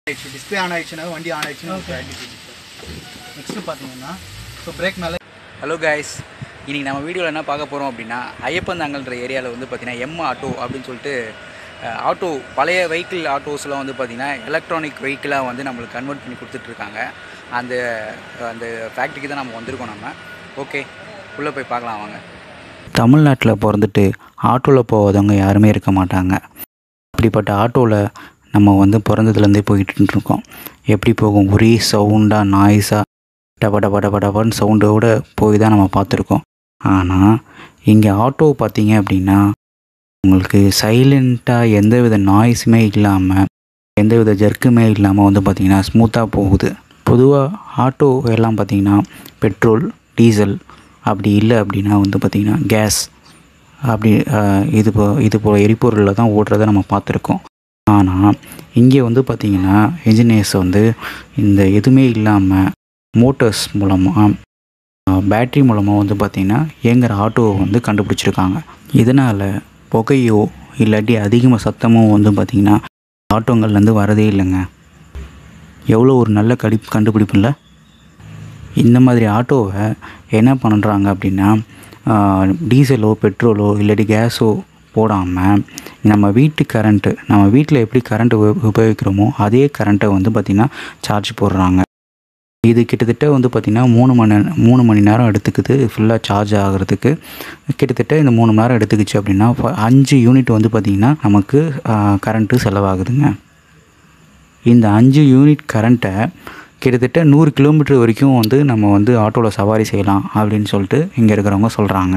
ஆயிடுச்சு display on ஆயிடுச்சுன்னா வண்டி ஆன் ஆயிடுச்சுன்னா நெக்ஸ்ட்டு பார்த்தீங்கன்னா ஸோ பிரேக் மேலே ஹலோ கைஸ் இன்றைக்கி நம்ம வீடியோவில் என்ன பார்க்க போகிறோம் அப்படின்னா ஐயப்பந்தாங்கல்ன்ற ஏரியாவில் வந்து பார்த்திங்கன்னா எம் ஆட்டோ அப்படின்னு சொல்லிட்டு ஆட்டோ பழைய வெஹிக்கிள் ஆட்டோஸ்லாம் வந்து பார்த்திங்கன்னா எலக்ட்ரானிக் வெஹிக்கிளாக வந்து நம்மளுக்கு கன்வெர்ட் பண்ணி கொடுத்துட்ருக்காங்க அந்த அந்த ஃபேக்ட்ரிக்கு தான் நம்ம வந்திருக்கோம் நம்ம ஓகே உள்ளே போய் பார்க்கலாம் வாங்க தமிழ்நாட்டில் பிறந்துட்டு ஆட்டோவில் போகாதவங்க யாருமே இருக்க மாட்டாங்க அப்படிப்பட்ட ஆட்டோவில் நம்ம வந்து பிறந்ததுலேருந்தே போய்கிட்டு இருக்கோம் எப்படி போகும் ஒரே சவுண்டாக நாய்ஸாக டப டப டப டபன்னு சவுண்டோட போய் தான் நம்ம பார்த்துருக்கோம் ஆனால் இங்கே ஆட்டோ பார்த்தீங்க அப்படின்னா உங்களுக்கு சைலண்ட்டாக எந்தவித நாய்ஸுமே இல்லாமல் எந்தவித ஜர்க்குமே இல்லாமல் வந்து பார்த்திங்கன்னா ஸ்மூத்தாக போகுது பொதுவாக ஆட்டோ எல்லாம் பார்த்திங்கன்னா பெட்ரோல் டீசல் அப்படி இல்லை அப்படின்னா வந்து பார்த்திங்கன்னா கேஸ் அப்படி அஹ், இது போ இது போல் எரிபொருளில் தான் ஓடுறத நம்ம பார்த்துருக்கோம் ஆனால் இங்கே வந்து பார்த்திங்கன்னா இன்ஜினியர்ஸ் வந்து இந்த எதுவுமே இல்லாமல் மோட்டர்ஸ் மூலமாக பேட்ரி மூலமாக வந்து பார்த்திங்கன்னா இயங்குற ஆட்டோவை வந்து கண்டுபிடிச்சிருக்காங்க இதனால் புகையோ இல்லாட்டி அதிகமாக சத்தமும் வந்து பார்த்திங்கன்னா ஆட்டோங்கள்லேருந்து வரதே இல்லைங்க எவ்வளோ ஒரு நல்ல கடி கண்டுபிடிப்பு இல்லை இந்த மாதிரி ஆட்டோவை என்ன பண்ணுறாங்க அப்படின்னா ஆஹ், டீசலோ பெட்ரோலோ இல்லாட்டி கேஸோ போடாமல் நம்ம வீட்டு கரண்ட்டு நம்ம வீட்டில் எப்படி கரண்ட் உபயோகிக்கிறோமோ அதே கரண்ட்டை வந்து பார்த்திங்கன்னா சார்ஜ் போடுறாங்க இது கிட்டத்தட்ட வந்து பார்த்திங்கன்னா மூணு மணி மூணு மணி நேரம் எடுத்துக்குது ஃபுல்லாக சார்ஜ் ஆகிறதுக்கு கிட்டத்தட்ட இந்த மூணு மணி நேரம் எடுத்துக்கிச்சு அப்படின்னா ஃப- அஞ்சு யூனிட் வந்து பார்த்திங்கன்னா நமக்கு கரண்ட்டு செலவாகுதுங்க இந்த அஞ்சு யூனிட் கரண்ட்டை கிட்டத்தட்ட நூறு கிலோமீட்டர் வரைக்கும் வந்து நம்ம வந்து ஆட்டோவில் சவாரி செய்யலாம் அப்படின்னு சொல்லிட்டு இங்கே இருக்கிறவங்க சொல்கிறாங்க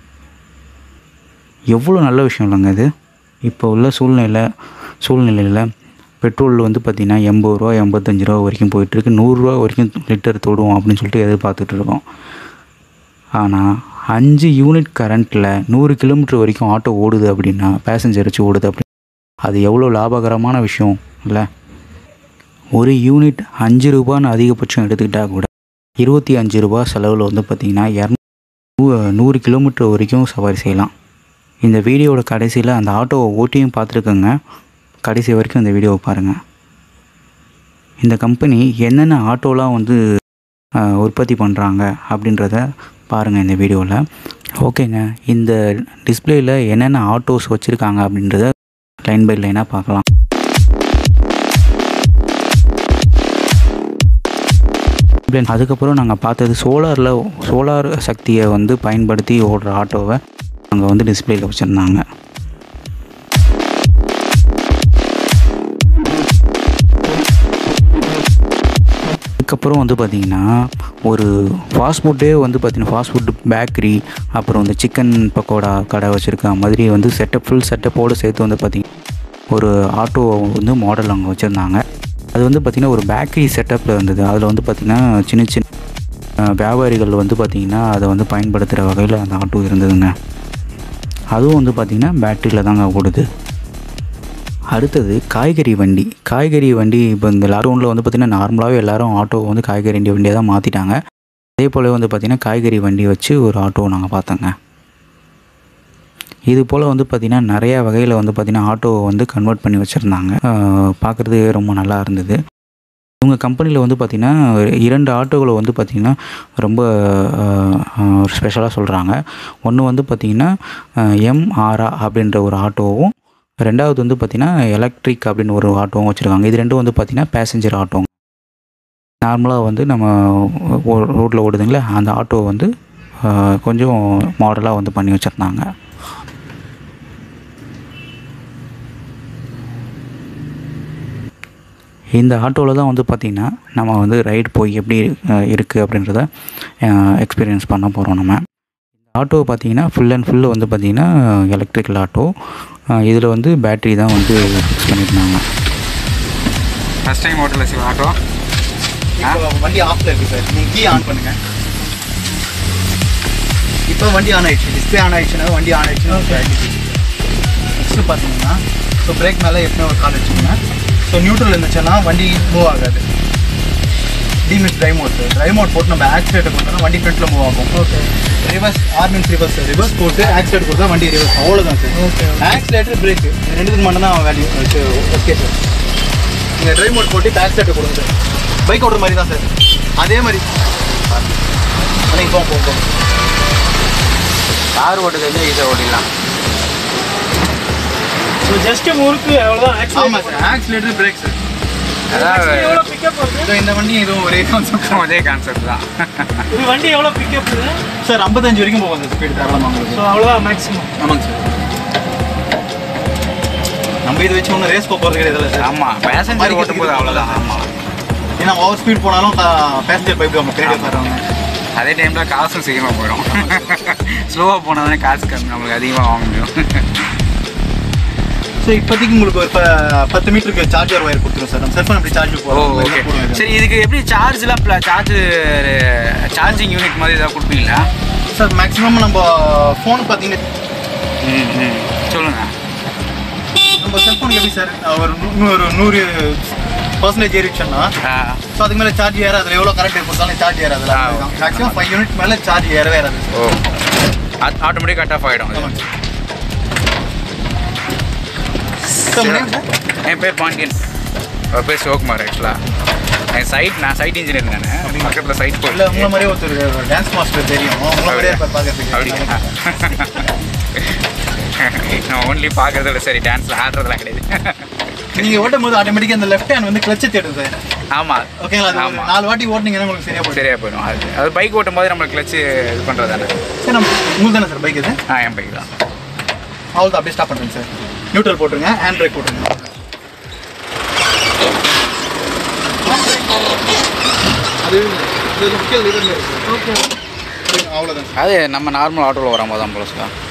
எவ்வளோ நல்ல விஷயம் இல்லைங்க இது இப்போ உள்ள சூழ்நிலை சூழ்நிலையில் பெட்ரோல் வந்து பார்த்திங்கன்னா எண்பது ரூபா எண்பத்தஞ்சு ரூபா வரைக்கும் போயிட்டுருக்கு நூறுரூவா வரைக்கும் லிட்டர் தொடுவோம் அப்படின்னு சொல்லிட்டு எதிர்பார்த்துட்டு இருக்கோம் ஆனால் அஞ்சு யூனிட் கரண்ட்டில் நூறு கிலோமீட்டர் வரைக்கும் ஆட்டோ ஓடுது அப்படின்னா பேசஞ்சர் வச்சு ஓடுது அப்படின்னா அது எவ்வளோ லாபகரமான விஷயம் இல்லை ஒரு யூனிட் அஞ்சு ரூபான்னு அதிகபட்சம் எடுத்துக்கிட்டால் கூட இருபத்தி அஞ்சு ரூபா செலவில் வந்து பார்த்திங்கன்னா இரநூ நூறு கிலோமீட்டர் வரைக்கும் சவாரி செய்யலாம் இந்த வீடியோவோட கடைசியில் அந்த ஆட்டோவை ஓட்டியும் பார்த்துருக்கோங்க கடைசி வரைக்கும் இந்த வீடியோவை பாருங்கள் இந்த கம்பெனி என்னென்ன ஆட்டோலாம் வந்து ஆஹ், உற்பத்தி பண்ணுறாங்க அப்படின்றத பாருங்கள் இந்த வீடியோவில் ஓகேங்க இந்த டிஸ்பிளேயில் என்னென்ன ஆட்டோஸ் வச்சுருக்காங்க அப்படின்றத லைன் பை லைனாக பார்க்கலாம் Then அதுக்கப்புறம் நாங்கள் பார்த்தது சோலாரில் சோலார் சக்தியை வந்து பயன்படுத்தி ஓடுற ஆட்டோவை அங்கே வந்து டிஸ்பிளேயில் வச்சுருந்தாங்க அதுக்கப்புறம் வந்து பார்த்திங்கன்னா ஒரு ஃபாஸ்ட் ஃபுட்டே வந்து பார்த்திங்கன்னா ஃபாஸ்ட் ஃபுட் பேக்கரி அப்புறம் வந்து சிக்கன் பக்கோடா கடை வச்சுருக்க மாதிரி வந்து செட்டப் ஃபுல் செட்டப்போடு சேர்த்து வந்து பார்த்திங்கன்னா ஒரு ஆட்டோ வந்து மாடல் அங்கே வச்சுருந்தாங்க அது வந்து பார்த்திங்கன்னா ஒரு பேக்கரி செட்டப்பில் இருந்தது அதில் வந்து பார்த்திங்கன்னா சின்ன சின்ன அஹ், வியாபாரிகள் வந்து பார்த்திங்கன்னா அதை வந்து பயன்படுத்துகிற வகையில் அந்த ஆட்டோ இருந்ததுங்க அதுவும் வந்து பார்த்திங்கன்னா பேட்டரியில் தாங்க ஓடுது அடுத்தது காய்கறி வண்டி காய்கறி வண்டி இப்போ இந்த லாக்டவுனில் வந்து பார்த்திங்கன்னா நார்மலாகவே எல்லாரும் ஆட்டோ வந்து காய்கறி வண்டி வண்டியாக தான் மாற்றிட்டாங்க அதே போல் வந்து பார்த்திங்கன்னா காய்கறி வண்டி வச்சு ஒரு ஆட்டோ நாங்கள் பார்த்தோங்க இது போல் வந்து பார்த்திங்கன்னா நிறைய வகையில் வந்து பார்த்திங்கன்னா ஆட்டோவை வந்து கன்வெர்ட் பண்ணி வச்சுருந்தாங்க பார்க்குறது ரொம்ப நல்லா இருந்தது இவங்க கம்பெனியில் வந்து பார்த்திங்கன்னா இரண்டு ஆட்டோகளை வந்து பார்த்திங்கன்னா ரொம்ப ஸ்பெஷலாக சொல்கிறாங்க ஒன்று வந்து பார்த்திங்கன்னா எம்ஆர்ஆ அப்படின்ற ஒரு ஆட்டோவும் ரெண்டாவது வந்து பார்த்திங்கன்னா எலக்ட்ரிக் அப்படின்னு ஒரு ஆட்டோவும் வச்சுருக்காங்க இது ரெண்டும் வந்து பார்த்திங்கன்னா பேசஞ்சர் ஆட்டோ நார்மலாக வந்து நம்ம ரோட்டில் ஓடுதுங்களே அந்த ஆட்டோ வந்து அஹ், கொஞ்சம் மாடலாக வந்து பண்ணி வச்சுருந்தாங்க இந்த ஆட்டோவில் தான் வந்து பார்த்திங்கன்னா நம்ம வந்து ரைடு போய் எப்படி இருக்குது அப்படின்றத எக்ஸ்பீரியன்ஸ் பண்ண போகிறோம் நம்ம இந்த ஆட்டோ பார்த்தீங்கன்னா ஃபுல் அண்ட் ஃபுல்லு வந்து பார்த்திங்கன்னா எலக்ட்ரிக்கல் ஆட்டோ இதில் வந்து பேட்டரி தான் வந்து ஃபிக்ஸ் பண்ணியிருந்தாங்க ஃபஸ்ட் டைம் ஓட்டல சிவா ஆட்டோ இப்போ வண்டி ஆஃப்ல இருக்கு சார் நீங்கள் கீ ஆன் பண்ணுங்க இப்போ வண்டி ஆன் ஆயிடுச்சு டிஸ்பிளே ஆன் ஆயிடுச்சுன்னா வண்டி ஆன் ஆயிடுச்சுன்னா நெக்ஸ்ட்டு பார்த்தீங்கன்னா ஸோ பிரேக் மேலே எப்பவுமே ஒரு கால் வச்சுக்கோங்க ஸோ நியூட்ரல் இருந்துச்சுன்னா வண்டி மூவ் ஆகாது டிமிஸ் drive mode sir drive mode போட்டு நம்ம ஆக்சிடேட்டர் கொடுத்தோம்னா வண்டி ஃப்ரண்ட்டில் மூவ் ஆகும் okay reverse R means reverse reverse போட்டு ஆக்சிடேட் கொடுத்தா வண்டி ரிவர்ஸ் அவ்வளோதான் சார் ஓகே ஆக்சிலேட்டர் பிரேக் ரெண்டுத்துக்கு மட்டும் தான் வேல்யூ ஓகே சார் நீங்கள் ட்ரைவ் மோட் போட்டு பேக் செட்டை கொடுங்க சார் பைக் ஓடுற மாதிரி தான் சார் அதே மாதிரி நீங்கள் போங்க போங்க போங்க கார் ஓட்டு தெரிஞ்சு ஈஸியாக ஓட்டிடலாம் ஸோ ஜஸ்ட் முறுக்கு அவ்வளோதான் ஆமாம் சார் ஆக்சிலேட்டர் பிரேக் சார் அதாவது எவ்வளோ பிக்கப் வருது ஸோ இந்த வண்டி இதுவும் ஒரே கான்செப்ட் அதே கான்செப்ட் தான் இது வண்டி எவ்வளோ பிக்கப் சார் ஐம்பத்தஞ்சு வரைக்கும் போகும் சார் ஸ்பீடு தாராளமாக ஸோ உங்களுக்கு அவ்வளோதான் மேக்ஸிமம் ஆமாங்க சார் நம்ம இது வச்சு ஒன்றும் ரேஸ் போகிறது கிடையாது சார் ஆமாம் பேசஞ்சர் ஓட்டும் போது அவ்வளோதான் ஆமாம் ஏன்னா ஓவர் ஸ்பீட் போனாலும் பேசஞ்சர் பைப் நம்ம பின்னாடி உட்காருவாங்க அதே டைமில் காசும் சீக்கிரமாக போயிடும் ஸ்லோவாக போனால் தானே காசு கம்மி நம்மளுக்கு அதிகமாக வாங்க முடியும் ஸோ இப்போதைக்கு உங்களுக்கு ஒரு ப- பத்து மீட்டருக்கு சார்ஜர் ஒயர் கொடுத்துரும் சார் நம்ம செல்ஃபோன் எப்படி சார்ஜ் ஓ ஓகே போடுவோம் சரி இதுக்கு எப்படி சார்ஜ்லாம் சார்ஜ் சார்ஜிங் யூனிட் மாதிரி ஏதாவது கொடுப்பீங்களா சார் மேக்ஸிமம் நம்ம ஃபோன் பார்த்தீங்கன்னா ம் ம் சொல்லுங்கள் நம்ம செல்ஃபோனுக்கு எப்படி சார் ஒரு நூ- ஒரு நூறு பர்சன்டேஜ் ஏறிடுச்சுன்னா ஸோ அதுக்கு மேலே சார்ஜ் ஏறாது அதில் எவ்வளோ கரண்ட் கொடுத்தாலும் சார்ஜ் ஏறாது ஆ, மேக்ஸிமம் ஃபைவ் யூனிட் மேலே சார்ஜ் ஏறவே ஏறாது ஓ ஆட்டோமேட்டிக் கட் ஆஃப் ஆகிடும் ஆமாங்க சார் சார் நேம் சார் என் பேர் பாண்டியன் அவர் பேர் சிவகுமார் ஆக்சுவலாக என் சைட் நான் சைட் இன்ஜினியர் நான் பக்கத்தில் சைட் இல்லை உங்களை மாதிரியே ஒருத்தர் டான்ஸ் மாஸ்டர் தெரியும் உங்களை மாதிரியே இருப்பார் அப்படியா பார்க்கறதுக்கு நான் ஒன்லி பார்க்கறதில்ல சரி டான்ஸில் ஆடுறதுலாம் கிடையாது நீங்கள் ஓட்டும் போது ஆட்டோமேட்டிக்காக அந்த லெஃப்ட் ஹேண்ட் வந்து கிளச்சை தேடும் சார் ஆமாம் ஓகேங்களா அது ஒரு ஆமாம் நாலு வாட்டி ஓட்டினீங்கன்னா உங்களுக்கு சரியா போயிடும் சரியா போயிடும் அது அது பைக் ஓட்டும் போது நம்மளுக்கு கிளச்சு இது பண்ணுறது தானே சரி நம்ம உங்களுக்கு தானே சார் பைக் இது ஆ என் பைக் தான் அவ்வளோ அப்படியே ஸ்டாப் பண்ணுறேங்க சார் நியூட்ரல் போட்டுருங்க ஹேண்ட் பிரேக் போட்டுருங்க அது இது முக்கிய ஓகே அவ்வளோதான் அது நம்ம நார்மல் ஆட்டோவில் வரும் போது தான் போல சார்